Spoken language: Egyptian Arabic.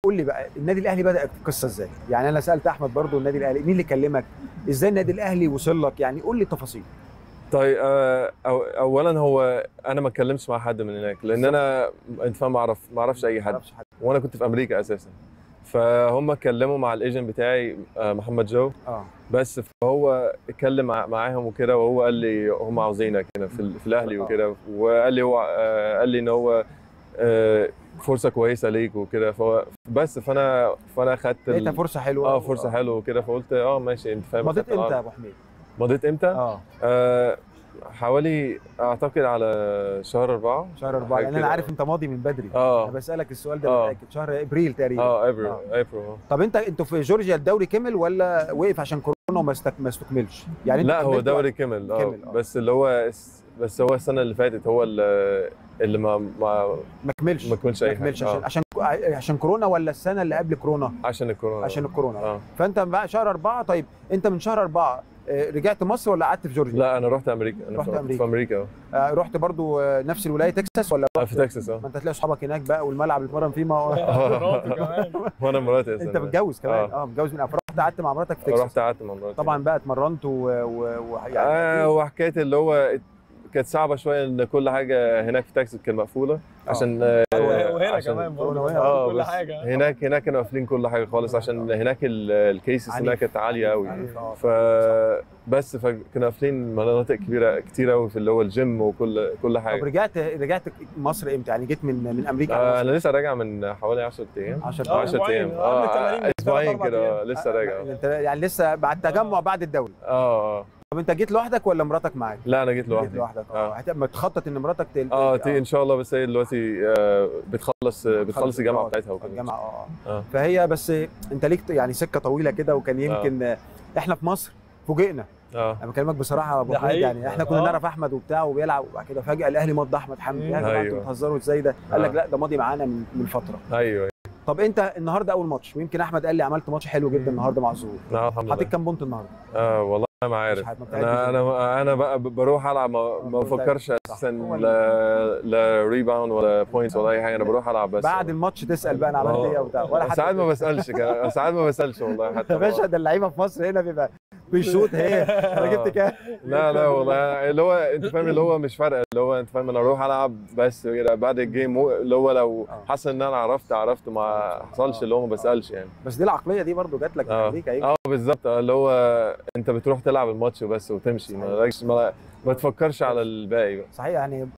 قول لي بقى النادي الاهلي بدا القصه ازاي يعني انا سالت احمد برضو النادي الاهلي مين اللي كلمك ازاي النادي الاهلي وصل لك يعني قول لي التفاصيل طيب آه، أو اولا هو انا ما اتكلمتش مع حد من هناك لان انا انت فاهم ما اعرف ما اعرفش اي حد معرفش حد وانا كنت في امريكا اساسا فهم اتكلموا مع الايجنت بتاعي آه، محمد جو اه بس فهو اتكلم مع- معاهم وكده وهو قال لي هم عاوزينك هنا في, ال- في الاهلي آه. وكده وقال لي هو آه، قال لي ان هو آه، فرصه كويسه ليك وكده فهو بس فانا فانا خدت ال- لقيتها فرصه حلوه اه فرصه حلوه وكده فقلت اه ماشي انت فاهم مضيت خدت العرض. امتى يا ابو حميد مضيت امتى؟ اه آه حوالي اعتقد على شهر أربعة شهر أربعة حاجة لان انا كده. عارف انت ماضي من بدري اه انا بسالك السؤال ده آه. متاكد شهر ابريل تقريبا اه ابريل آه. ابريل آه. طب انت انتوا في جورجيا الدوري كمل ولا وقف عشان كورونا وما استك... ما استكملش يعني انت لا هو كملت دوري كمل اه كمل، آه. بس اللي هو بس هو السنه اللي فاتت هو اللي, اللي ما ما ما كملش ما كملش اي ما كملش حاجه عشان آه. عشان عشان كورونا ولا السنه اللي قبل كورونا عشان الكورونا عشان الكورونا اه فانت بقى شهر أربعة طيب انت من شهر أربعة آه، رجعت مصر ولا قعدت في جورجيا؟ لا انا رحت امريكا انا رحت في- أمريكا. في امريكا اه آه، رحت برضو آه، نفس الولايه تكساس ولا آه، رحت- في تكساس اه ما انت تلاقي اصحابك هناك بقى والملعب اللي بتمرن فيه ما هو مراته كمان وانا مراتي انت أساساً. متجوز كمان آه. اه متجوز من فرحت قعدت مع مراتك في تكساس رحت قعدت مع مراتي طبعا بقى اتمرنت و, و... و... يعني آه هو حكايه اللي هو كانت صعبه شويه ان كل حاجه هناك في تكساس كانت مقفوله عشان آه، وهنا عشان- كمان كورونا برضه وهنا. اه كل بس حاجه هناك هناك كانوا قافلين كل حاجه خالص عشان هناك ال- الكيسز عنيف. هناك كانت عاليه قوي عنيف، آه. ف بس فكانوا قافلين مناطق كبيره كتير قوي في اللي هو الجيم وكل كل طب حاجه رجعت رجعت مصر امتى؟ يعني جيت من من امريكا آه على انا لسه راجع من حوالي 10 ايام 10 آه، 10 أسبوعين. ايام آه، قبل التمارين اه بثلاث اسبوعين أربع كده أيام. لسه راجع انت يعني لسه بعد تجمع بعد الدوري اه اه طب انت جيت لوحدك ولا مراتك معاك؟ لا انا جيت جيت لوحدي لوحدك اه اه هتبقى متخطط ان مراتك تل... اه تي ان شاء الله بس هي دلوقتي آه، بتخلص بتخلص الجامعه بتاعتها وكده الجامعه اه اه اه فهي بس انت ليك يعني سكه طويله كده وكان يمكن آه. احنا في مصر فوجئنا اه انا بكلمك بصراحه يا ابو ده حميد حقيقي. يعني احنا كنا آه. نعرف احمد وبتاع وبيلعب وبعد كده فجاه الاهلي مضى احمد حمدي مم. يا جماعه انتوا أيوه. بتهزروا ازاي ده؟ قال لك آه. لا ده ماضي معانا من من فتره ايوه طب انت النهارده اول ماتش ويمكن احمد قال لي عملت ماتش حلو جدا النهارده مع الظهور لا الحمد حطيت لله كام بونت النهارده؟ اه والله انا ما مش عارف عارف، ما بتعدش انا انا انا بقى بروح العب ما, ما آه، بفكرش صح. اساسا هو لا لا ريباوند ولا بوينتس ولا اي حاجه انا بروح العب بس بعد الماتش تسال بقى انا عملت آه. ايه وبتاع ولا حد ساعات ما بسالش كمان ساعات ما بسالش والله حتى يا باشا ده اللعيبه في مصر هنا بيبقى بيشوط هي انا آه. جبت كام؟ لا لا والله اللي هو انت فاهم اللي هو مش فارقه اللي هو انت فاهم انا اروح العب بس كده بعد الجيم مو- اللي هو لو آه. حاسس ان انا عرفت عرفت ما حصلش اللي هو ما بسالش يعني بس دي العقليه دي برضو جات لك من اه امريكا ايه اه بالظبط آه، اللي هو انت بتروح تلعب الماتش وبس وتمشي ما, ما, ما تفكرش على الباقي بقى صحيح يعني